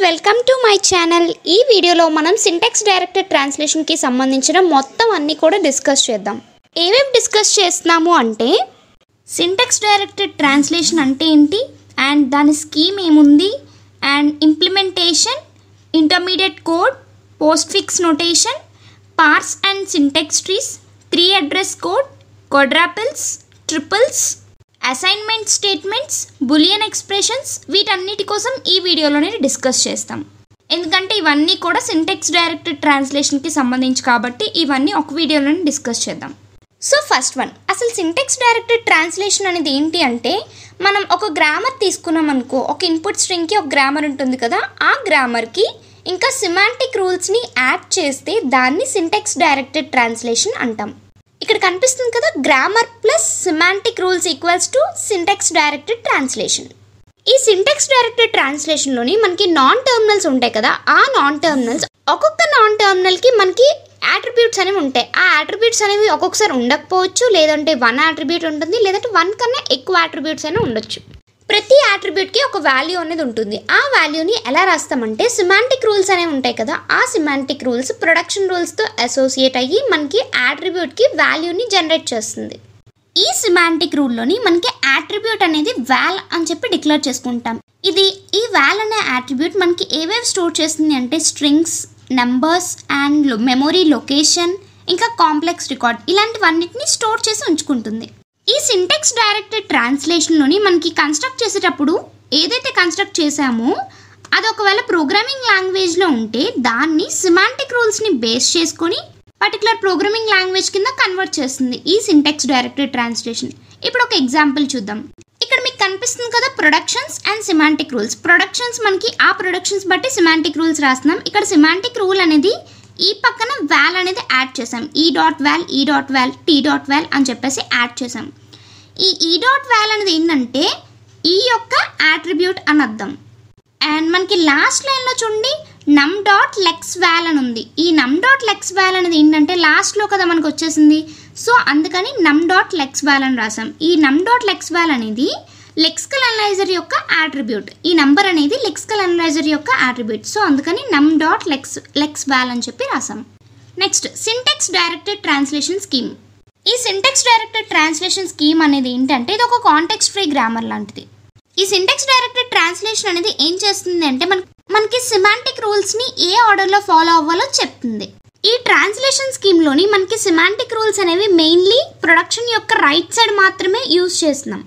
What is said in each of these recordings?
welcome to my channel ఈ వీడియోలో మనం సింటెక్స్ డైరెక్టర్ ట్రాన్స్లేషన్కి సంబంధించిన మొత్తం అన్నీ కూడా డిస్కస్ చేద్దాం ఏమేమి డిస్కస్ చేస్తున్నాము అంటే సింటెక్స్ డైరెక్టెడ్ ట్రాన్స్లేషన్ అంటే ఏంటి అండ్ దాని స్కీమ్ ఏముంది and implementation intermediate code postfix notation parse and syntax trees three address code quadruples triples assignment statements boolean expressions వీటన్నిటి కోసం ఈ వీడియోలోనే డిస్కస్ చేస్తాం ఎందుకంటే ఇవన్నీ కూడా సింటెక్స్ డైరెక్టెడ్ ట్రాన్స్లేషన్కి సంబంధించి కాబట్టి ఇవన్నీ ఒక వీడియోలోనే డిస్కస్ చేద్దాం సో ఫస్ట్ వన్ అసలు సింటెక్స్ డైరెక్టెడ్ ట్రాన్స్లేషన్ అనేది ఏంటి అంటే మనం ఒక గ్రామర్ తీసుకున్నాం అనుకో ఒక ఇన్పుట్ స్ట్రింగ్కి ఒక గ్రామర్ ఉంటుంది కదా ఆ గ్రామర్కి ఇంకా సిమాంటిక్ రూల్స్ని యాడ్ చేస్తే దాన్ని సింటెక్స్ డైరెక్టెడ్ ట్రాన్స్లేషన్ అంటాం ఇక్కడ కనిపిస్తుంది కదా grammar plus semantic rules equals to syntax directed translation ఈ సింటెక్స్ డైరెక్టెడ్ ట్రాన్స్లేషన్లోని మనకి నాన్ టర్మినల్స్ ఉంటాయి కదా ఆ నాన్ టర్మినల్స్ ఒక్కొక్క నాన్ టర్మినల్కి మనకి యాట్రిబ్యూట్స్ అనేవి ఉంటాయి ఆ యాట్రిబ్యూట్స్ అనేవి ఒక్కొక్కసారి ఉండకపోవచ్చు లేదంటే వన్ యాట్రిబ్యూట్ ఉంటుంది లేదంటే వన్ కన్నా ఎక్కువ యాట్రిబ్యూట్స్ అయినా ఉండొచ్చు ప్రతి యాట్రిబ్యూట్కి ఒక వాల్యూ అనేది ఉంటుంది ఆ వాల్యూని ఎలా రాస్తామంటే సిమాంటిక్ రూల్స్ అనేవి ఉంటాయి కదా ఆ సిమాంటిక్ రూల్స్ ప్రొడక్షన్ రూల్స్తో అసోసియేట్ అయ్యి మనకి యాట్రిబ్యూట్కి వాల్యూని జనరేట్ చేస్తుంది ఈ సిమాంటిక్ రూల్లోని మనకి యాట్రిబ్యూట్ అనేది వాల్ అని చెప్పి డిక్లేర్ చేసుకుంటాం ఇది ఈ వాల్ అనే యాట్రిబ్యూట్ మనకి ఏవేవి స్టోర్ చేస్తుంది అంటే strings numbers and memory location ఇంకా కాంప్లెక్స్ రికార్డ్ ఇలాంటివన్నిటిని స్టోర్ చేసి ఉంచుకుంటుంది ఈ సింటెక్స్ డైరెక్టెడ్ ట్రాన్స్లేషన్లోని మనకి కన్స్ట్రక్ట్ చేసేటప్పుడు ఏదైతే కన్స్ట్రక్ట్ చేసామో అది ఒకవేళ ప్రోగ్రామింగ్ లాంగ్వేజ్లో ఉంటే దాన్ని సిమాంటిక్ రూల్స్ని బేస్ చేసుకొని పర్టికులర్ ప్రోగ్రామింగ్ లాంగ్వేజ్ కింద కన్వర్ట్ చేస్తుంది ఈ సింటెక్స్ డైరెక్టెడ్ ట్రాన్స్లేషన్ ఇప్పుడు ఒక ఎగ్జాంపుల్ చూద్దాం ఇక్కడ మీకు కనిపిస్తుంది కదా productions and semantic rules productions మనకి ఆ ప్రొడక్షన్స్ బట్టి సిమాంటిక్ రూల్స్ రాస్తున్నాం ఇక్కడ సిమాంటిక్ రూల్ అనేది ఈ పక్కన వాల్ అనేది యాడ్ చేసాం E dot val E dot val T dot val అని చెప్పేసి యాడ్ చేసాం ఈ ఈ డాట్ వాల్ అనేది ఏంటంటే ఈ యొక్క యాట్రిబ్యూట్ అని అర్థం అండ్ మనకి లాస్ట్ లైన్లో చూడండి నమ్ డాట్ లెక్స్ వాల్ అని ఉంది ఈ నమ్ డాట్ లెక్స్ వాల్ అనేది ఏంటంటే లాస్ట్లో కదా మనకు వచ్చేసింది సో అందుకని నమ్ డాట్ లెక్స్ వాల్ అని రాసాం ఈ నమ్ డాట్ లెక్స్ వాల్ అనేది లెక్స్కల్ అనలైజర్ యొక్క యాట్రిబ్యూట్ ఈ నంబర్ అనేది లెక్స్కల్ అనలైజర్ యొక్క యాట్రిబ్యూట్ సో అందుకని num dot lex lex val అని చెప్పి రాసాం next syntax directed translation scheme ఈ సింటెక్స్ డైరెక్టెడ్ ట్రాన్స్లేషన్ స్కీమ్ అనేది ఏంటంటే ఇది ఒక కాంటెక్స్ట్ ఫ్రీ గ్రామర్ లాంటిది ఈ సింటెక్స్ డైరెక్టెడ్ ట్రాన్స్లేషన్ అనేది ఏం చేస్తుంది అంటే మన మనకి సిమాంటిక్ రూల్స్ని ఏ ఆర్డర్లో ఫాలో అవ్వాలో చెప్తుంది ఈ ట్రాన్స్లేషన్ స్కీమ్లోని మనకి సిమాంటిక్ రూల్స్ అనేవి మెయిన్లీ ప్రొడక్షన్ యొక్క రైట్ సైడ్ మాత్రమే యూజ్ చేస్తున్నాం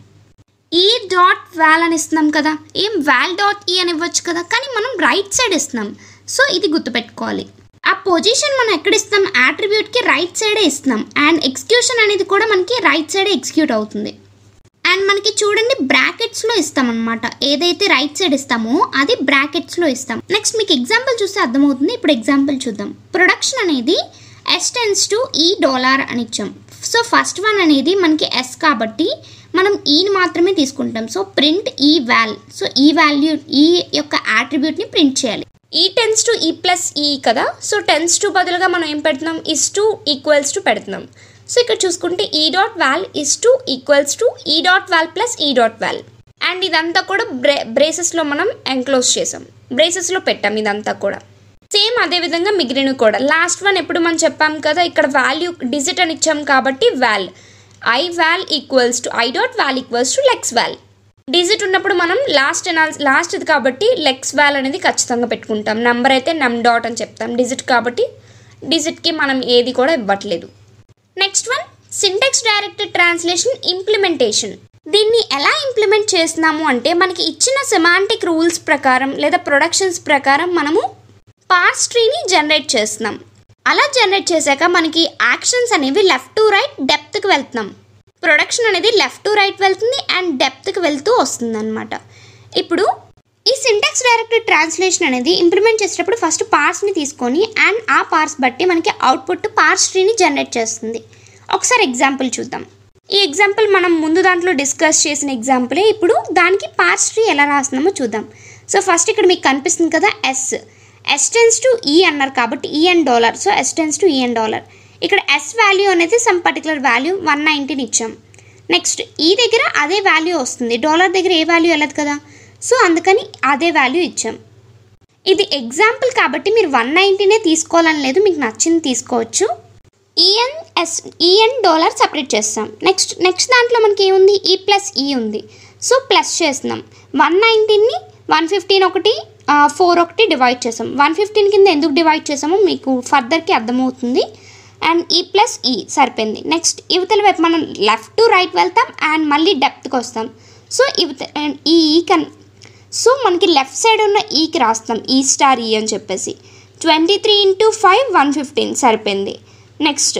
ఈ డాట్ వాల్ అని ఇస్తున్నాం కదా ఏం వాల్ డాట్ ఈ అని ఇవ్వచ్చు కదా కానీ మనం రైట్ సైడ్ ఇస్తున్నాం సో ఇది గుర్తుపెట్టుకోవాలి ఆ పొజిషన్ మనం ఎక్కడ ఇస్తాం యాట్రిబ్యూట్కి రైట్ సైడే ఇస్తున్నాం అండ్ ఎగ్జిక్యూషన్ అనేది కూడా మనకి రైట్ సైడే ఎగ్జిక్యూట్ అవుతుంది అండ్ మనకి చూడండి బ్రాకెట్స్లో ఇస్తాం అనమాట ఏదైతే రైట్ సైడ్ ఇస్తామో అది బ్రాకెట్స్లో ఇస్తాం నెక్స్ట్ మీకు ఎగ్జాంపుల్ చూస్తే అర్థమవుతుంది ఇప్పుడు ఎగ్జాంపుల్ చూద్దాం ప్రొడక్షన్ అనేది S tends to E dollar అని ఇచ్చాం సో ఫస్ట్ వన్ అనేది మనకి ఎస్ కాబట్టి మనం ఈని మాత్రమే తీసుకుంటాం so print E val so E value E యొక్క యాట్రిబ్యూట్ని ప్రింట్ చేయాలి ఈ టెన్స్ టు ఈ ప్లస్ ఈ కదా సో టెన్స్ టు బదులుగా మనం ఏం పెడుతున్నాం ఇస్ టు ఈక్వల్స్ టు పెడుతున్నాం సో ఇక్కడ చూసుకుంటే E dot val is to equals to E dot val plus E dot val and ఇదంతా కూడా బ్రే బ్రేసెస్లో మనం ఎంక్లోజ్ చేసాం బ్రేసెస్లో పెట్టాం ఇదంతా కూడా సేమ్ అదే విధంగా మిగిలిన కూడా లాస్ట్ వన్ ఎప్పుడు మనం చెప్పాం కదా ఇక్కడ వాల్యూ డిజిట్ అని ఇచ్చాం కాబట్టి val I val equals to I dot val equals to lex val digit ఉన్నప్పుడు మనం లాస్ట్ అనాల్సి లాస్ట్ ఇది కాబట్టి లెక్స్ వాల్ అనేది ఖచ్చితంగా పెట్టుకుంటాం నెంబర్ అయితే నమ్ డాట్ అని చెప్తాం డిజిట్ కాబట్టి డిజిట్కి మనం ఏది కూడా ఇవ్వట్లేదు next one syntax directed translation implementation దీన్ని ఎలా ఇంప్లిమెంట్ చేస్తున్నాము అంటే మనకి ఇచ్చిన సెమాంటిక్ రూల్స్ ప్రకారం లేదా ప్రొడక్షన్స్ ప్రకారం మనము పార్స్ ట్రీని జనరేట్ చేస్తున్నాం అలా జనరేట్ చేశాక మనకి యాక్షన్స్ అనేవి లెఫ్ట్ టు రైట్ డెప్త్కి వెళ్తున్నాం ప్రొడక్షన్ అనేది లెఫ్ట్ టు రైట్ వెళ్తుంది అండ్ డెప్త్కి వెళ్తూ వస్తుంది అనమాట ఇప్పుడు ఈ సింటాక్స్ డైరెక్టెడ్ ట్రాన్స్లేషన్ అనేది ఇంప్లిమెంట్ చేసేటప్పుడు ఫస్ట్ పార్ట్స్ని తీసుకొని అండ్ ఆ పార్ట్స్ బట్టి మనకి అవుట్పుట్ పార్ట్స్ ట్రీని జనరేట్ చేస్తుంది ఒకసారి ఎగ్జాంపుల్ చూద్దాం ఈ ఎగ్జాంపుల్ మనం ముందు దాంట్లో డిస్కస్ చేసిన ఎగ్జాంపులే ఇప్పుడు దానికి పార్ట్స్ ట్రీ ఎలా రాస్తున్నామో చూద్దాం సో ఫస్ట్ ఇక్కడ మీకు కనిపిస్తుంది కదా ఎస్ ఎస్ టెన్స్ టు ఈ అన్నారు కాబట్టి E and dollar so S tends to E and dollar ఇక్కడ ఎస్ వాల్యూ అనేది some particular value one nineteen ఇచ్చాం నెక్స్ట్ ఈ దగ్గర అదే వాల్యూ వస్తుంది డాలర్ దగ్గర ఏ వాల్యూ వెళ్ళదు కదా సో అందుకని అదే వాల్యూ ఇచ్చాం ఇది ఎగ్జాంపుల్ కాబట్టి మీరు వన్ నైంటీనే తీసుకోవాలని లేదు మీకు నచ్చింది తీసుకోవచ్చు EN S EN dollar separate చేస్తాం నెక్స్ట్ నెక్స్ట్ దాంట్లో మనకి ఏముంది ఈ ప్లస్ ఈ ఉంది సో ప్లస్ చేస్తున్నాం వన్ నైన్టీన్ని వన్ ఫిఫ్టీన్ ఒకటి ఫోర్ ఒకటి డివైడ్ చేసాం వన్ ఫిఫ్టీన్ కింద ఎందుకు డివైడ్ చేసామో మీకు ఫర్దర్కి అర్థమవుతుంది అండ్ ఈ ప్లస్ ఈ సరిపోయింది నెక్స్ట్ యువతల వైపు మనం లెఫ్ట్ టు రైట్ వెళ్తాం అండ్ మళ్ళీ డెప్త్కి వస్తాం సో యువత and ఈ ఈ కన్ సో మనకి లెఫ్ట్ సైడ్ ఉన్న ఈకి రాస్తాం ఈ స్టార్ ఈ అని చెప్పేసి twenty three into five one fifteen సరిపోయింది నెక్స్ట్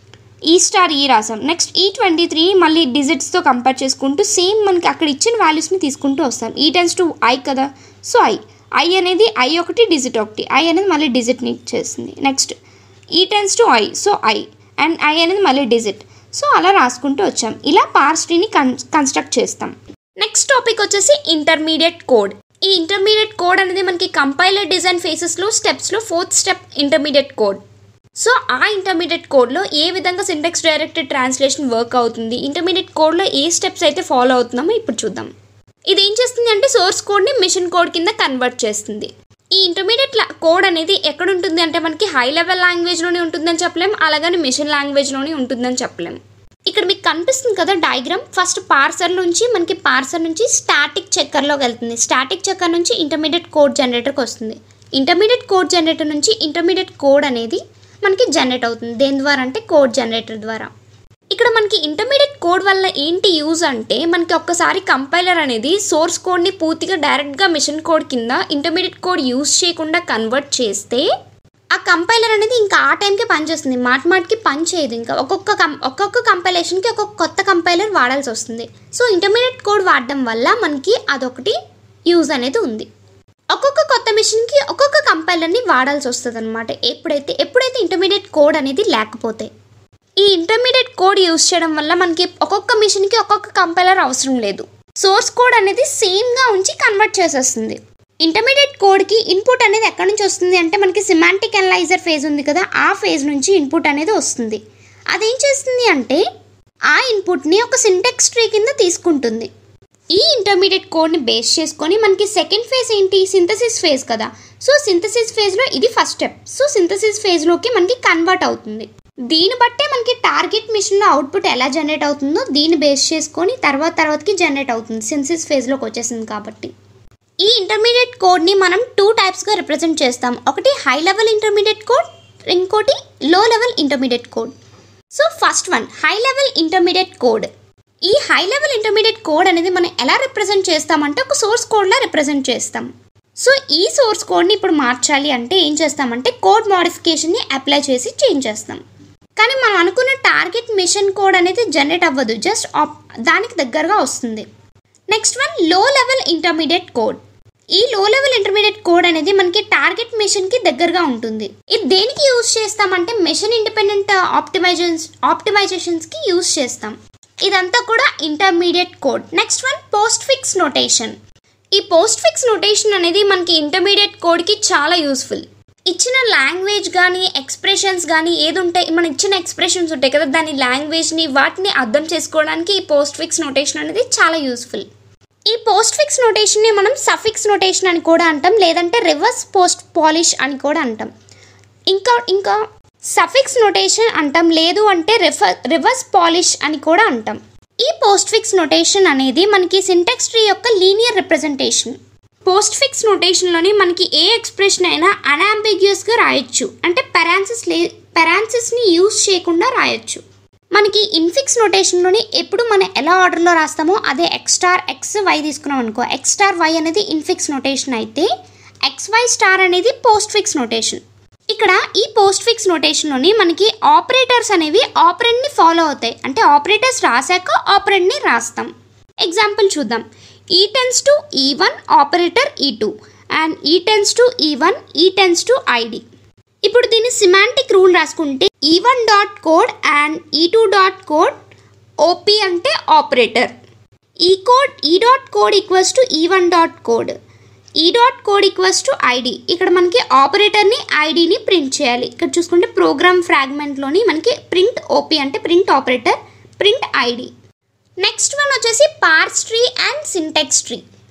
ఈ స్టార్ ఈ రాసాం నెక్స్ట్ ఈ ట్వంటీ త్రీ మళ్ళీ డిజిట్స్తో కంపేర్ చేసుకుంటూ సేమ్ మనకి అక్కడ ఇచ్చిన వాల్యూస్ని తీసుకుంటూ వస్తాం ఈ టెన్స్ టు ఐ కదా సో ఐ ఐ అనేది ఐ ఒకటి డిజిట్ ఒకటి ఐ అనేది మళ్ళీ డిజిట్ని ఇచ్చేస్తుంది next E tends to I so I and I అనేది మళ్ళీ డిజిట్ సో అలా రాసుకుంటూ వచ్చాం ఇలా పార్స్ ట్రీని కన్ కన్స్ట్రక్ట్ చేస్తాం నెక్స్ట్ టాపిక్ వచ్చేసి ఇంటర్మీడియట్ కోడ్ ఈ ఇంటర్మీడియట్ కోడ్ అనేది మనకి కంపైలర్ డిజైన్ ఫేసెస్లో స్టెప్స్లో fourth step intermediate code so ఆ ఇంటర్మీడియట్ కోడ్లో ఏ విధంగా సింటెక్స్ డైరెక్టెడ్ ట్రాన్స్లేషన్ వర్క్ అవుతుంది ఇంటర్మీడియట్ కోడ్లో ఏ స్టెప్స్ అయితే ఫాలో అవుతున్నామో ఇప్పుడు చూద్దాం ఇది ఏం చేస్తుంది అంటే సోర్స్ కోడ్ని మిషన్ కోడ్ కింద కన్వర్ట్ చేస్తుంది ఈ ఇంటర్మీడియట్ కోడ్ అనేది ఎక్కడ ఉంటుంది అంటే మనకి హై లెవెల్ లాంగ్వేజ్లోనే ఉంటుందని చెప్పలేం అలాగని మిషన్ లాంగ్వేజ్లోనే ఉంటుందని చెప్పలేం ఇక్కడ మీకు కనిపిస్తుంది కదా డయాగ్రామ్ ఫస్ట్ పార్సర్ నుంచి మనకి పార్సర్ నుంచి స్టాటిక్ చెక్కర్లోకి వెళ్తుంది స్టాటిక్ చెక్కర్ నుంచి ఇంటర్మీడియట్ కోడ్ జనరేటర్కి వస్తుంది ఇంటర్మీడియట్ కోడ్ జనరేటర్ నుంచి ఇంటర్మీడియట్ కోడ్ అనేది మనకి జనరేట్ అవుతుంది దేని ద్వారా అంటే కోడ్ జనరేటర్ ద్వారా ఇక్కడ మనకి ఇంటర్మీడియట్ కోడ్ వల్ల ఏంటి యూజ్ అంటే మనకి ఒక్కసారి కంపైలర్ అనేది సోర్స్ కోడ్ని పూర్తిగా డైరెక్ట్గా మిషన్ కోడ్ కింద ఇంటర్మీడియట్ కోడ్ యూజ్ చేయకుండా కన్వర్ట్ చేస్తే ఆ కంపైలర్ అనేది ఇంకా ఆ టైంకే పనిచేస్తుంది మాట మాటికి పని చేయదు ఇంకా ఒక్కొక్క కం ఒక్కొక్క కంపైలేషన్కి ఒక్కొక్క కొత్త కంపైలర్ వాడాల్సి వస్తుంది సో ఇంటర్మీడియట్ కోడ్ వాడడం వల్ల మనకి అదొకటి యూజ్ అనేది ఉంది ఒక్కొక్క కొత్త మిషన్కి ఒక్కొక్క కంపైలర్ని వాడాల్సి వస్తుంది అనమాట ఎప్పుడైతే ఎప్పుడైతే ఇంటర్మీడియట్ కోడ్ అనేది లేకపోతే ఈ ఇంటర్మీడియట్ కోడ్ యూస్ చేయడం వల్ల మనకి ఒక్కొక్క మిషన్కి ఒక్కొక్క కంపైలర్ అవసరం లేదు సోర్స్ కోడ్ అనేది సేమ్గా ఉంచి కన్వర్ట్ చేసేస్తుంది ఇంటర్మీడియట్ కోడ్కి ఇన్పుట్ అనేది ఎక్కడి నుంచి వస్తుంది అంటే మనకి సిమాంటిక్ అనలైజర్ ఫేజ్ ఉంది కదా ఆ ఫేజ్ నుంచి ఇన్పుట్ అనేది వస్తుంది అదేం చేస్తుంది అంటే ఆ ఇన్పుట్ని ఒక సింటెక్స్ ట్రీ కింద తీసుకుంటుంది ఈ ఇంటర్మీడియట్ కోడ్ని బేస్ చేసుకొని మనకి సెకండ్ ఫేజ్ ఏంటి సింథసిస్ ఫేజ్ కదా సో సింథసిస్ ఫేజ్లో ఇది ఫస్ట్ స్టెప్ సో సింథసిస్ ఫేజ్లోకి మనకి కన్వర్ట్ అవుతుంది దీన్ని బట్టే మనకి టార్గెట్ మిషన్లో అవుట్పుట్ ఎలా జనరేట్ అవుతుందో దీన్ని బేస్ చేసుకొని తర్వాత తర్వాతకి జనరేట్ అవుతుంది సింథసిస్ ఫేజ్లోకి వచ్చేసింది కాబట్టి ఈ ఇంటర్మీడియట్ కోడ్ని మనం టూ టైప్స్గా రిప్రజెంట్ చేస్తాం ఒకటి హై లెవెల్ ఇంటర్మీడియట్ కోడ్ ఇంకోటి low level intermediate code so first one high level intermediate code ఈ హై లెవెల్ ఇంటర్మీడియట్ కోడ్ అనేది మనం ఎలా రిప్రజెంట్ చేస్తామంటే ఒక సోర్స్ కోడ్లా రిప్రజెంట్ చేస్తాం సో ఈ సోర్స్ కోడ్ని ఇప్పుడు మార్చాలి అంటే ఏం చేస్తామంటే కోడ్ మోడిఫికేషన్ని అప్లై చేసి చేంజ్ చేస్తాం కానీ మనం అనుకున్న టార్గెట్ మిషన్ కోడ్ అనేది జనరేట్ అవ్వదు జస్ట్ దానికి దగ్గరగా వస్తుంది next one low level intermediate code ఈ లో లెవెల్ ఇంటర్మీడియట్ కోడ్ అనేది మనకి టార్గెట్ మిషన్కి దగ్గరగా ఉంటుంది ఇది దేనికి యూజ్ చేస్తామంటే మిషన్ ఇండిపెండెంట్ ఆప్టిమైజేషన్స్ ఆప్టిమైజేషన్స్కి యూజ్ చేస్తాం ఇదంతా కూడా intermediate code next one postfix notation ఈ పోస్ట్ ఫిక్స్ నోటేషన్ అనేది మనకి ఇంటర్మీడియట్ కోడ్కి చాలా యూస్ఫుల్ ఇచ్చిన లాంగ్వేజ్ కానీ ఎక్స్ప్రెషన్స్ కానీ ఏది ఉంటాయి మన ఇచ్చిన ఎక్స్ప్రెషన్స్ ఉంటాయి కదా దాని లాంగ్వేజ్ని వాటిని అర్థం చేసుకోవడానికి ఈ పోస్ట్ ఫిక్స్ నోటేషన్ అనేది చాలా యూస్ఫుల్ ఈ పోస్ట్ ఫిక్స్ నోటేషన్ని మనం సఫిక్స్ నోటేషన్ అని కూడా అంటాం లేదంటే రివర్స్ పోస్ట్ పాలిష్ అని కూడా అంటాం ఇంకా ఇంకా సఫిక్స్ నోటేషన్ అంటాం లేదు అంటే రిఫర్ రివర్స్ పాలిష్ అని కూడా అంటాం ఈ పోస్ట్ ఫిక్స్ నోటేషన్ అనేది మనకి సింటెక్స్ ట్రీ యొక్క లీనియర్ రిప్రజెంటేషన్ పోస్ట్ ఫిక్స్ నోటేషన్లోని మనకి ఏ ఎక్స్ప్రెషన్ అయినా అనాంబిగ్యూస్గా రాయొచ్చు అంటే పెరాన్సిస్ లే పెరాన్సిస్ని యూజ్ చేయకుండా రాయొచ్చు మనకి ఇన్ఫిక్స్ నోటేషన్లోని ఎప్పుడు మనం ఎలా ఆర్డర్లో రాస్తామో అదే ఎక్స్ స్టార్ ఎక్స్ వై తీసుకున్నాం అనుకో ఎక్స్ స్టార్ వై అనేది ఇన్ఫిక్స్ నోటేషన్ అయితే ఎక్స్ వై స్టార్ అనేది పోస్ట్ ఫిక్స్ నోటేషన్ ఇక్కడ ఈ పోస్ట్ ఫిక్స్ నోటేషన్లోని మనకి ఆపరేటర్స్ అనేవి ఆపరెంట్ని ఫాలో అవుతాయి అంటే ఆపరేటర్స్ రాశాక ఆపరెంట్ని రాస్తాం ఎగ్జాంపుల్ చూద్దాం E tends to E one operator E two and E tends to E one E tends to ID ఇప్పుడు దీన్ని సిమాంటిక్ రూల్ రాసుకుంటే E one dot code and E two dot code op అంటే operator E code E dot code equals to E one dot code E dot code equals to ID ఇక్కడ మనకి ఆపరేటర్ని ఐడిని print చేయాలి ఇక్కడ చూసుకుంటే program ఫ్రాగ్మెంట్లోని మనకి ప్రింట్ ఓపీ అంటే print operator print ID next one వచ్చేసి parse tree and syntax tree ఒక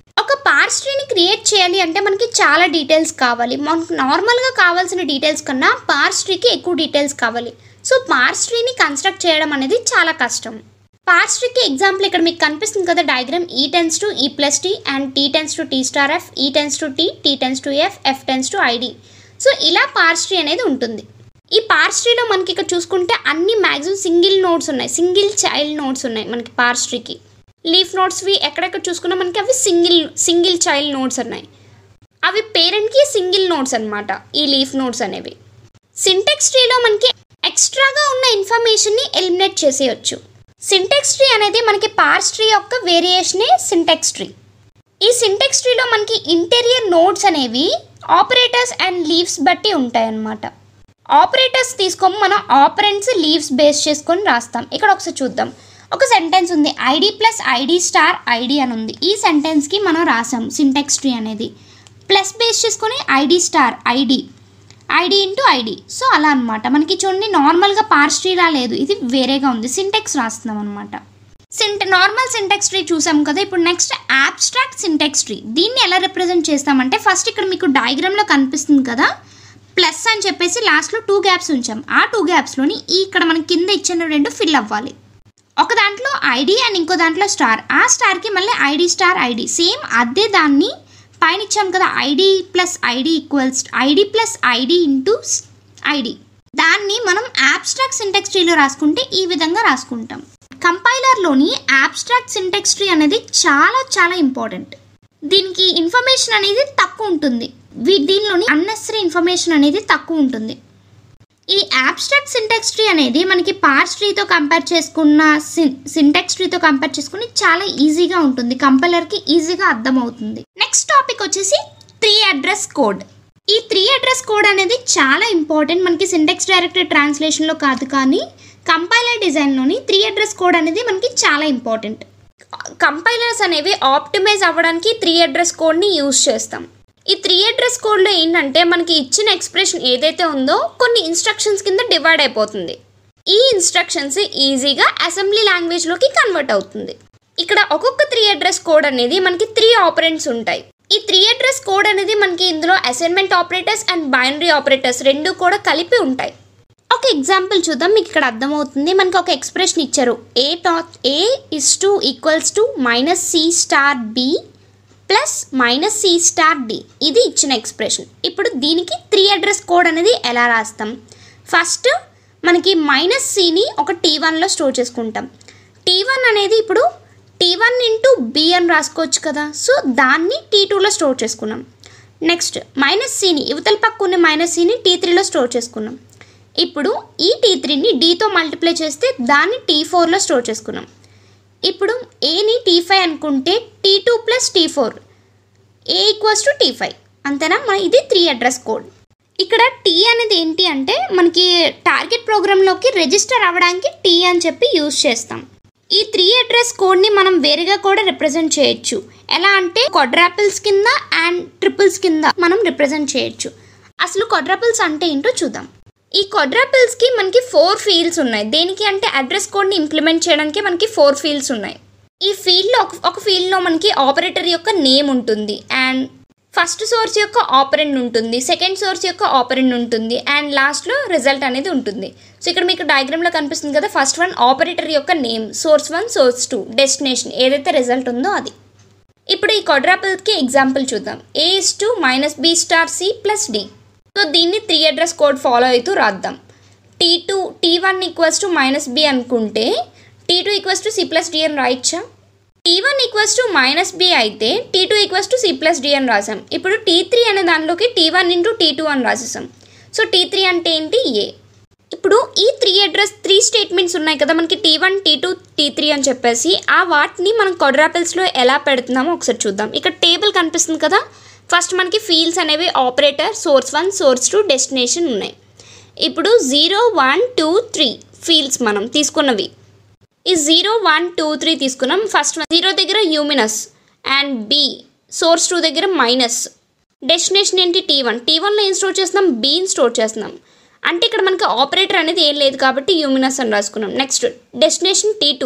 పార్స్ ట్రీని క్రియేట్ చేయాలి అంటే మనకి చాలా డీటెయిల్స్ కావాలి మనకు నార్మల్గా కావాల్సిన డీటెయిల్స్ కన్నా పార్స్ ట్రీకి ఎక్కువ డీటెయిల్స్ కావాలి సో పార్స్ ట్రీని కన్స్ట్రక్ట్ చేయడం అనేది చాలా కష్టం పార్స్ ట్రీకి ఎగ్జాంపుల్ ఇక్కడ మీకు కనిపిస్తుంది కదా diagram E tends to E plus T and T tends to T star F E tends to T T tends to F F tends to ID so ఇలా పార్స్ ట్రీ అనేది ఉంటుంది ఈ పార్స్ ట్రీలో మనకి ఇక్కడ చూసుకుంటే అన్ని మ్యాక్సిమం సింగిల్ నోట్స్ ఉన్నాయి single child nodes ఉన్నాయి మనకి పార్స్ ట్రీకి లీఫ్ నోట్స్వి ఎక్కడెక్కడ చూసుకున్నా మనకి అవి సింగిల్ సింగిల్ చైల్డ్ నోట్స్ ఉన్నాయి అవి పేరెంట్కి సింగిల్ నోట్స్ అన్నమాట ఈ లీఫ్ నోట్స్ అనేవి సింటెక్స్ ట్రీలో మనకి ఎక్స్ట్రాగా ఉన్న ఇన్ఫర్మేషన్ని ఎలిమినేట్ చేసేయచ్చు సింటెక్స్ ట్రీ అనేది మనకి పార్స్ ట్రీ యొక్క వేరియేషనే సింటెక్స్ ట్రీ ఈ సింటెక్స్ ట్రీలో మనకి ఇంటీరియర్ నోట్స్ అనేవి ఆపరేటర్స్ అండ్ లీవ్స్ బట్టి ఉంటాయి అన్నమాట ఆపరేటర్స్ తీసుకొని మనం ఆపరెంట్స్ లీవ్స్ బేస్ చేసుకొని రాస్తాం ఇక్కడ ఒకసారి చూద్దాం ఒక సెంటెన్స్ ఉంది ID plus ID star ID అని ఉంది ఈ సెంటెన్స్కి మనం రాసాం సింటెక్స్ ట్రీ అనేది ప్లస్ బేస్ చేసుకొని ID star ID ID into ID so అలా అనమాట మనకి చూడండి నార్మల్గా పార్స్ ట్రీలా లేదు ఇది వేరేగా ఉంది సింటెక్స్ రాస్తున్నాం అనమాట సింట నార్మల్ సింటెక్స్ ట్రీ చూసాం కదా ఇప్పుడు నెక్స్ట్ abstract సింటెక్స్ ట్రీ దీన్ని ఎలా రిప్రజెంట్ చేస్తామంటే ఫస్ట్ ఇక్కడ మీకు డయాగ్రామ్లో కనిపిస్తుంది కదా ప్లస్ అని చెప్పేసి లాస్ట్లో టూ గ్యాప్స్ ఉంచాం ఆ టూ గ్యాప్స్లోని ఈ ఇక్కడ మనకి కింద ఇచ్చిన రెండు ఫిల్ అవ్వాలి ఒక దాంట్లో ఐడి అండ్ ఇంకో దాంట్లో స్టార్ ఆ స్టార్కి మళ్ళీ ఐడి స్టార్ ఐడి సేమ్ అదే దాన్ని పైన ఇచ్చాం కదా ID plus ID equals ID plus ID into ID దాన్ని మనం యాబ్స్ట్రాక్ట్ సింటెక్స్ ట్రీలో రాసుకుంటే ఈ విధంగా రాసుకుంటాం కంపైలర్లోని యాబ్స్ట్రాక్ట్ సింటెక్స్ ట్రీ అనేది చాలా చాలా ఇంపార్టెంట్ దీనికి ఇన్ఫర్మేషన్ అనేది తక్కువ ఉంటుంది వీ- దీనిలోని అన్నెసరీ ఇన్ఫర్మేషన్ అనేది తక్కువ ఉంటుంది ఈ యాబ్స్ట్రాక్ట్ సింటెక్స్ ట్రీ అనేది మనకి పార్స్ ట్రీతో కంపేర్ చేసుకున్న సింటెక్స్ ట్రీతో కంపేర్ చేసుకుని చాలా ఈజీగా ఉంటుంది కంపైలర్కి ఈజీగా అర్థమవుతుంది నెక్స్ట్ టాపిక్ వచ్చేసి త్రీ అడ్రస్ కోడ్ ఈ త్రీ అడ్రస్ కోడ్ అనేది చాలా ఇంపార్టెంట్ మనకి సింటెక్స్ డైరెక్టెడ్ ట్రాన్స్లేషన్లో కాదు కానీ కంపైలర్ డిజైన్లోని త్రీ అడ్రస్ కోడ్ అనేది మనకి చాలా ఇంపార్టెంట్ కంపైలర్స్ అనేవి ఆప్టిమైజ్ అవ్వడానికి త్రీ అడ్రస్ కోడ్ని యూజ్ చేస్తాం ఈ త్రీ అడ్రస్ కోడ్లో ఏంటంటే మనకి ఇచ్చిన ఎక్స్ప్రెషన్ ఏదైతే ఉందో కొన్ని ఇన్స్ట్రక్షన్స్ కింద డివైడ్ అయిపోతుంది ఈ ఇన్స్ట్రక్షన్స్ ఈజీగా అసెంబ్లీ లాంగ్వేజ్లోకి కన్వర్ట్ అవుతుంది ఇక్కడ ఒక్కొక్క త్రీ అడ్రస్ కోడ్ అనేది మనకి త్రీ ఆపరెంట్స్ ఉంటాయి ఈ త్రీ అడ్రస్ కోడ్ అనేది మనకి ఇందులో assignment operators and binary operators రెండు కూడా కలిపి ఉంటాయి ఒక ఎగ్జాంపుల్ చూద్దాం మీకు ఇక్కడ అర్థమవుతుంది మనకి ఒక ఎక్స్ప్రెషన్ ఇచ్చారు a dot a is to equals to minus c star b plus minus c star d ఇది ఇచ్చిన ఎక్స్ప్రెషన్ ఇప్పుడు దీనికి త్రీ అడ్రస్ కోడ్ అనేది ఎలా రాస్తాం ఫస్ట్ మనకి మైనస్ సిని ఒక టీ వన్లో స్టోర్ చేసుకుంటాం టీ వన్ అనేది ఇప్పుడు టీ వన్ ఇంటూ బి అని రాసుకోవచ్చు కదా సో దాన్ని టీ టూలో స్టోర్ చేసుకున్నాం నెక్స్ట్ మైనస్ సిని ఇవతల పక్క ఉన్న మైనస్ సిని టీ త్రీలో స్టోర్ చేసుకున్నాం ఇప్పుడు ఈ టీ త్రీని డీతో మల్టిప్లై చేస్తే దాన్ని టీ ఫోర్లో స్టోర్ చేసుకున్నాం ఇప్పుడు ఏని టీ ఫైవ్ అనుకుంటే T two plus T four a equals to T five అంతేనా మన ఇది త్రీ అడ్రస్ కోడ్ ఇక్కడ టీ అనేది ఏంటి అంటే మనకి టార్గెట్ ప్రోగ్రాంలోకి రిజిస్టర్ అవ్వడానికి టీ అని చెప్పి యూజ్ చేస్తాం ఈ త్రీ అడ్రస్ కోడ్ని మనం వేరేగా కూడా రిప్రజెంట్ చేయొచ్చు ఎలా అంటే క్వాడ్రాపిల్స్ కింద అండ్ ట్రిపుల్స్ కింద మనం రిప్రజెంట్ చేయొచ్చు అసలు క్వాడ్రాపిల్స్ అంటే ఏంటో చూద్దాం ఈ క్వాడ్రాపిల్స్కి మనకి ఫోర్ ఫీల్డ్స్ ఉన్నాయి దేనికి అంటే అడ్రస్ కోడ్ని ఇంప్లిమెంట్ చేయడానికి మనకి ఫోర్ ఫీల్డ్స్ ఉన్నాయి ఈ ఫీల్డ్లో ఒక ఒక ఫీల్డ్లో మనకి ఆపరేటర్ యొక్క నేమ్ ఉంటుంది అండ్ ఫస్ట్ సోర్స్ యొక్క ఆపరెంట్ ఉంటుంది సెకండ్ సోర్స్ యొక్క ఆపరెంట్ ఉంటుంది అండ్ లాస్ట్లో రిజల్ట్ అనేది ఉంటుంది సో ఇక్కడ మీకు డయాగ్రామ్లో కనిపిస్తుంది కదా ఫస్ట్ వన్ ఆపరేటర్ యొక్క name source one source two destination ఏదైతే రిజల్ట్ ఉందో అది ఇప్పుడు ఈ క్వాడ్రాపిల్కి ఎగ్జాంపుల్ చూద్దాం a is to minus b star c plus d so దీన్ని త్రీ అడ్రస్ కోడ్ ఫాలో అవుతూ రాద్దాం T two T one equals to minus B అనుకుంటే T two equals to c plus d అని రాయొచ్చా T one equals to minus b అయితే T two equals to c plus d అని రాసాం ఇప్పుడు T three అనే దానిలోకి T one into T two అని రాసేసాం సో టీ త్రీ అంటే ఏంటి ఏ ఇప్పుడు ఈ త్రీ అడ్రస్ త్రీ స్టేట్మెంట్స్ ఉన్నాయి కదా మనకి T one T two T three అని చెప్పేసి ఆ వాటిని మనం కొడ్రాపిల్స్లో ఎలా పెడుతున్నామో ఒకసారి చూద్దాం ఇక్కడ టేబుల్ కనిపిస్తుంది కదా ఫస్ట్ మనకి ఫీల్డ్స్ అనేవి operator source one source two destination ఉన్నాయి ఇప్పుడు zero one two three fields మనం తీసుకున్నవి ఈ జీరో వన్ టూ త్రీ తీసుకున్నాం ఫస్ట్ జీరో దగ్గర uminus and b source two దగ్గర మైనస్ డెస్టినేషన్ ఏంటి టీ వన్ టీ వన్లో ఏం స్టోర్ చేస్తున్నాం బీని స్టోర్ చేస్తున్నాం అంటే ఇక్కడ మనకి ఆపరేటర్ అనేది ఏం లేదు కాబట్టి యూమినస్ అని రాసుకున్నాం next destination T two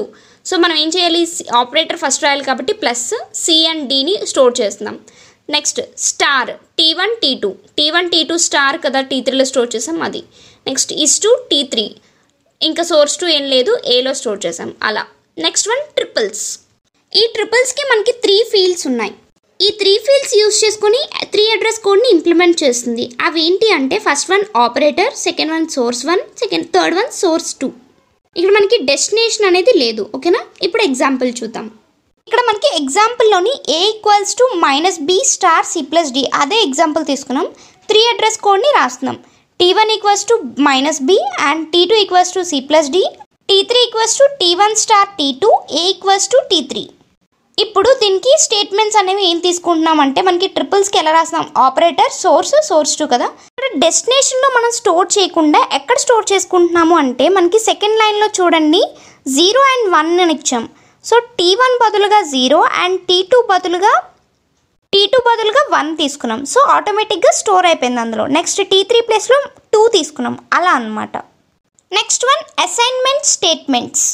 so మనం ఏం చేయాలి ఆపరేటర్ ఫస్ట్ రాయాలి కాబట్టి ప్లస్ సి అండ్ డిని స్టోర్ చేస్తున్నాం next star T one T two T one T two star కదా టీ త్రీలో స్టోర్ చేసాం అది next is to T three ఇంకా సోర్స్ టు ఏం లేదు ఏలో స్టోర్ చేసాం అలా నెక్స్ట్ వన్ ట్రిపుల్స్ ఈ ట్రిపుల్స్కి మనకి త్రీ ఫీల్డ్స్ ఉన్నాయి ఈ త్రీ ఫీల్డ్స్ యూస్ చేసుకొని త్రీ అడ్రస్ కోడ్ని ఇంప్లిమెంట్ చేస్తుంది అవి ఏంటి అంటే first one operator second one source one second third one source two ఇక్కడ మనకి డెస్టినేషన్ అనేది లేదు ఓకేనా ఇప్పుడు ఎగ్జాంపుల్ చూద్దాం ఇక్కడ మనకి ఎగ్జాంపుల్లోని a equals to minus b star c plus d అదే ఎగ్జాంపుల్ తీసుకున్నాం త్రీ అడ్రస్ కోడ్ని రాస్తున్నాం T one equals to minus b and T two equals to c plus d T three equals to T one star T two a equals to T three ఇప్పుడు దీనికి statements అనేవి ఏం తీసుకుంటున్నాం అంటే మనకి ట్రిపుల్స్కి ఎలా రాస్తాం ఆపరేటర్ సోర్స్ సోర్స్ టూ కదా ఇక్కడ డెస్టినేషన్లో మనం స్టోర్ చేయకుండా ఎక్కడ స్టోర్ చేసుకుంటున్నాము అంటే మనకి సెకండ్ లైన్లో చూడండి జీరో అండ్ వన్ అని ఇచ్చాం సో టీ వన్ బదులుగా జీరో అండ్ టీ టూ బదులుగా టీ టూ బదులుగా వన్ తీసుకున్నాం సో ఆటోమేటిక్గా స్టోర్ అయిపోయింది అందులో నెక్స్ట్ టీ త్రీ ప్లేస్లో టూ తీసుకున్నాం అలా అన్నమాట నెక్స్ట్ వన్ అసైన్మెంట్ స్టేట్మెంట్స్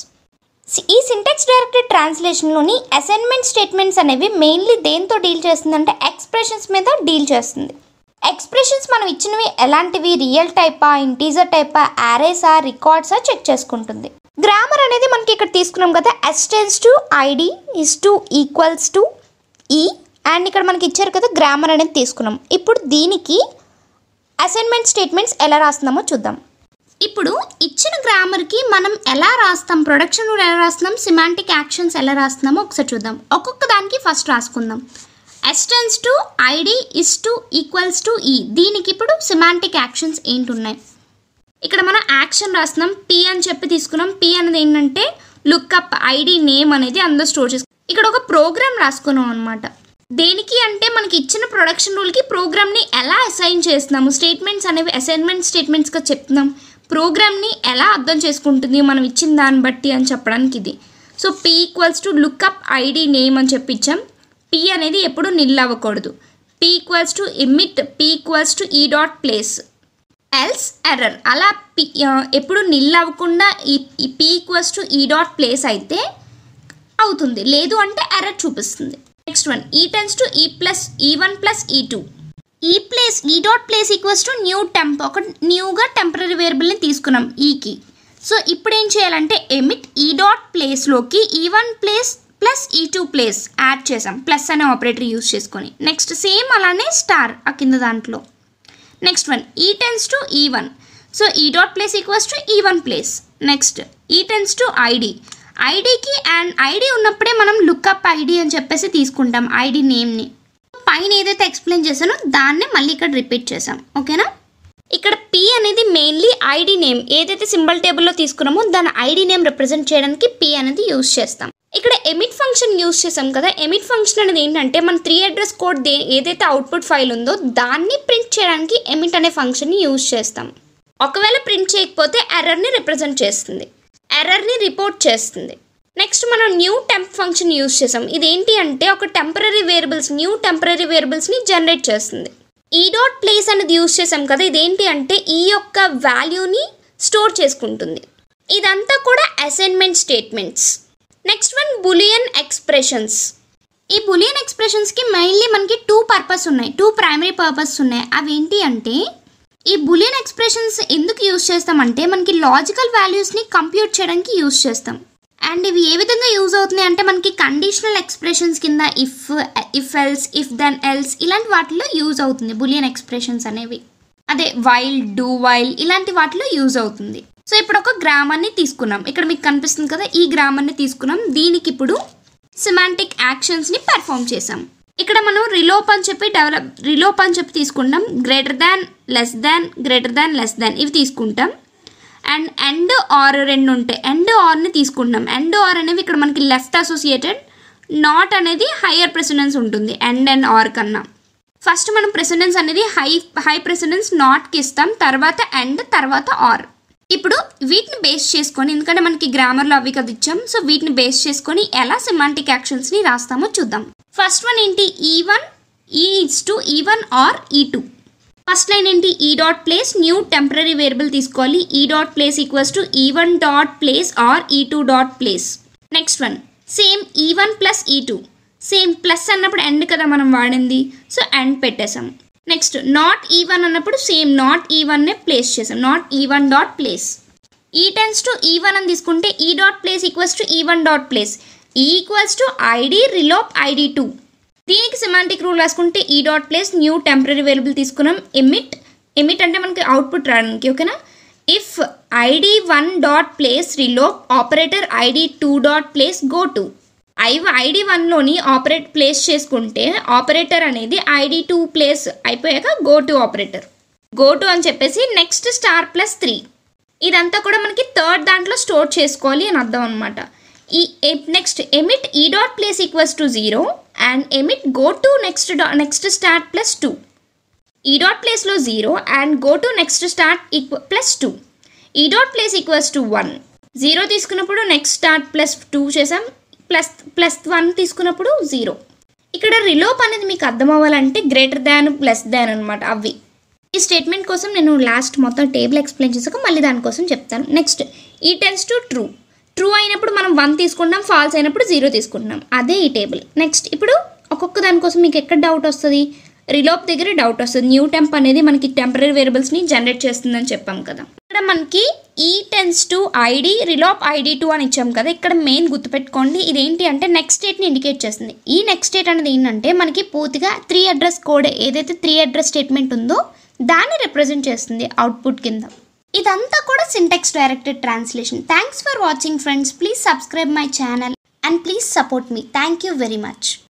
ఈ సింటెక్స్ డైరెక్టెడ్ ట్రాన్స్లేషన్లోని అసైన్మెంట్ స్టేట్మెంట్స్ అనేవి మెయిన్లీ దేంతో డీల్ చేస్తుందంటే ఎక్స్ప్రెషన్స్ మీద డీల్ చేస్తుంది ఎక్స్ప్రెషన్స్ మనం ఇచ్చినవి ఎలాంటివి రియల్ టైపా ఇంటీజర్ టైపా యారేసా రికార్డ్సా చెక్ చేసుకుంటుంది గ్రామర్ అనేది మనకి ఇక్కడ తీసుకున్నాం కదా S tends to ID is to equals to E and ఇక్కడ మనకి ఇచ్చారు కదా గ్రామర్ అనేది తీసుకున్నాం ఇప్పుడు దీనికి అసైన్మెంట్ స్టేట్మెంట్స్ ఎలా రాస్తున్నామో చూద్దాం ఇప్పుడు ఇచ్చిన గ్రామర్కి మనం ఎలా రాస్తాం ప్రొడక్షన్ రూల్ ఎలా రాస్తున్నాం సిమాంటిక్ యాక్షన్స్ ఎలా రాస్తున్నామో ఒకసారి చూద్దాం ఒక్కొక్క దానికి ఫస్ట్ రాసుకుందాం S tends to ID is to equals to E దీనికి ఇప్పుడు సిమాంటిక్ యాక్షన్స్ ఏంటి ఉన్నాయి ఇక్కడ మనం యాక్షన్ రాస్తున్నాం పి అని చెప్పి తీసుకున్నాం పి అనేది ఏంటంటే లుక్అప్ ఐడి నేమ్ అనేది అందులో స్టోర్ చేసు ఇక్కడ ఒక ప్రోగ్రామ్ రాసుకున్నాం అనమాట దేనికి అంటే మనకి ఇచ్చిన ప్రొడక్షన్ రూల్కి ప్రోగ్రామ్ని ఎలా అసైన్ చేస్తున్నాము స్టేట్మెంట్స్ అనేవి అసైన్మెంట్ స్టేట్మెంట్స్గా చెప్తున్నాం ప్రోగ్రామ్ని ఎలా అర్థం చేసుకుంటుంది మనం ఇచ్చిన దాన్ని బట్టి అని చెప్పడానికి ఇది so p equals to lookup ID name అని చెప్పి ఇచ్చాం పి అనేది ఎప్పుడు నిల్ అవ్వకూడదు p equals to emit p equals to E dot place else error అలా పి ఆ, ఎప్పుడు నిల్ అవ్వకుండా ఈ p equals to E dot place అయితే అవుతుంది లేదు అంటే ఎర్రర్ చూపిస్తుంది next one E tends to E plus E one plus E two E place E dot place equals to new temp ఒక న్యూగా టెంపరీ వేరియబుల్ని తీసుకున్నాం ఈకి సో ఇప్పుడు ఏం చేయాలంటే ఎమిట్ ఈ డాట్ ప్లేస్లోకి E one place plus E two place add చేసాం ప్లస్ అనే ఆపరేటర్ యూస్ చేసుకొని నెక్స్ట్ సేమ్ అలానే స్టార్ ఆ కింద దాంట్లో next one E tends to E one so E dot place equals to E one place next E tends to ID ఐడికి and ID ఉన్నప్పుడే మనం లుక్అప్ ఐడి అని చెప్పేసి తీసుకుంటాం ఐడి నేమ్ని పైన ఏదైతే ఎక్స్ప్లెయిన్ చేశానో దాన్నే మళ్ళీ ఇక్కడ రిపీట్ చేసాం ఓకేనా ఇక్కడ పి అనేది మెయిన్లీ ఐడి నేమ్ ఏదైతే సింబల్ టేబుల్లో తీసుకున్నామో దాని ఐడి నేమ్ రిప్రజెంట్ చేయడానికి పి అనేది యూస్ చేస్తాం ఇక్కడ ఎమిట్ ఫంక్షన్ యూస్ చేసాం కదా ఎమిట్ ఫంక్షన్ అనేది ఏంటంటే మన త్రీ అడ్రస్ కోడ్ దే ఏదైతే అవుట్పుట్ ఫైల్ ఉందో దాన్ని ప్రింట్ చేయడానికి ఎమిట్ అనే ఫంక్షన్ని యూస్ చేస్తాం ఒకవేళ ప్రింట్ చేయకపోతే ఎర్రర్ని రిప్రజెంట్ చేస్తుంది ఎర్రర్ని రిపోర్ట్ చేస్తుంది నెక్స్ట్ మనం న్యూ టెంప్ ఫంక్షన్ యూస్ చేసాం ఇదేంటి అంటే ఒక టెంపరీ వేరియబుల్స్ న్యూ టెంపరీ వేరియబుల్స్ని జనరేట్ చేస్తుంది ఈ డాట్ ప్లేస్ అనేది యూస్ చేసాం కదా ఇదేంటి అంటే ఈ యొక్క వాల్యూని స్టోర్ చేసుకుంటుంది ఇదంతా కూడా assignment statements next one boolean expressions ఈ బులియన్ ఎక్స్ప్రెషన్స్కి మెయిన్లీ మనకి టూ పర్పస్ ఉన్నాయి టూ ప్రైమరీ పర్పస్ ఉన్నాయి అవి ఏంటి అంటే ఈ బులియన్ ఎక్స్ప్రెషన్స్ ఎందుకు యూస్ చేస్తామంటే మనకి లాజికల్ వాల్యూస్ని కంప్యూట్ చేయడానికి యూస్ చేస్తాం అండ్ ఇవి ఏ విధంగా యూజ్ అవుతున్నాయి అంటే మనకి కండిషనల్ ఎక్స్ప్రెషన్స్ కింద if if else if then else ఇలాంటి వాటిలో యూజ్ అవుతుంది బులియన్ ఎక్స్ప్రెషన్స్ అనేవి అదే వైల్ డూ వైల్ ఇలాంటి వాటిలో యూజ్ అవుతుంది సో ఇప్పుడు ఒక గ్రామాన్ని తీసుకున్నాం ఇక్కడ మీకు కనిపిస్తుంది కదా ఈ గ్రామాన్ని తీసుకున్నాం దీనికి ఇప్పుడు సిమాంటిక్ యాక్షన్స్ని పెర్ఫామ్ చేసాం ఇక్కడ మనం రిలోప్ అని చెప్పి డెవలప్ రిలోప్ అని చెప్పి తీసుకుంటాం greater than less than greater than less than ఇవి తీసుకుంటాం అండ్ ఎండ్ ఆర్ రెండు ఉంటాయి ఎండ్ ఆర్ని తీసుకుంటాం ఎండ్ ఆర్ అనేవి ఇక్కడ మనకి లెఫ్ట్ అసోసియేటెడ్ నాట్ అనేది హయ్యర్ ప్రెసిడెన్స్ ఉంటుంది ఎండ్ అండ్ ఆర్ కన్నా ఫస్ట్ మనం ప్రెసిడెన్స్ అనేది హై హై ప్రెసిడెన్స్ నాట్కి ఇస్తాం తర్వాత ఎండ్ తర్వాత ఆర్ ఇప్పుడు వీటిని బేస్ చేసుకొని ఎందుకంటే మనకి గ్రామర్లో అవి కదా ఇచ్చాం సో వీటిని బేస్ చేసుకొని ఎలా సిమాంటిక్ యాక్షన్స్ని రాస్తామో చూద్దాం ఫస్ట్ వన్ ఏంటి E one E is to E one or E two first line ఏంటి E dot place new temporary variable తీసుకోవాలి E dot place equals to E one dot place or E two dot place next one same E one plus E two same plus అన్నప్పుడు and కదా మనం వాడింది so and పెట్టేసాం next not E one అన్నప్పుడు same not E వన్నే place చేసాం not E one dot place ఈ tends to E one అని తీసుకుంటే E dot place equals to E one dot place E equals to ID relop ID two దీనికి semantic rule రాసుకుంటే E dot place new temporary variable తీసుకున్నాం emit emit అంటే మనకి output రావడానికి ఓకేనా if ID one dot place relop operator ID two dot place go to I ID వన్లోని operate place చేసుకుంటే operator అనేది ఐడి టూ ప్లేస్ అయిపోయాక go to operator go to అని చెప్పేసి నెక్స్ట్ స్టార్ ప్లస్ త్రీ ఇదంతా కూడా మనకి థర్డ్ దాంట్లో స్టోర్ చేసుకోవాలి అని అర్థం అనమాట ఈ next emit E dot place equals to zero and emit go to next డా next start plus two E dot ప్లేస్లో zero and go to next start equal plus two E dot place equals to one zero తీసుకున్నప్పుడు next start plus two చేసాం plus plus one తీసుకున్నప్పుడు zero ఇక్కడ relop అనేది మీకు అర్థం అవ్వాలంటే greater than plus దాన్ అనమాట అవి ఈ స్టేట్మెంట్ కోసం నేను లాస్ట్ మొత్తం టేబుల్ ఎక్స్ప్లెయిన్ చేసాక మళ్ళీ దానికోసం చెప్తాను next E tends to true true అయినప్పుడు మనం వన్ తీసుకుంటాం ఫాల్స్ అయినప్పుడు జీరో తీసుకుంటున్నాం అదే ఈ టేబుల్ నెక్స్ట్ ఇప్పుడు ఒక్కొక్క దానికోసం మీకు ఎక్కడ డౌట్ వస్తుంది రిలోప్ దగ్గర డౌట్ వస్తుంది న్యూ టెంప్ అనేది మనకి టెంపరీ వేరియబుల్స్ని జనరేట్ చేస్తుందని చెప్పాం కదా ఇక్కడ మనకి ఈ tends to ID relop ID two అని ఇచ్చాం కదా ఇక్కడ మెయిన్ గుర్తుపెట్టుకోండి ఇదేంటి అంటే నెక్స్ట్ స్టేట్ని ఇండికేట్ చేస్తుంది ఈ నెక్స్ట్ స్టేట్ అనేది ఏంటంటే మనకి పూర్తిగా త్రీ అడ్రస్ కోడ్ ఏదైతే త్రీ అడ్రస్ స్టేట్మెంట్ ఉందో దాన్ని రిప్రజెంట్ చేస్తుంది అవుట్పుట్ కింద ఇదంతా కూడా syntax directed translation thanks for watching friends please subscribe my channel and please support me thank you very much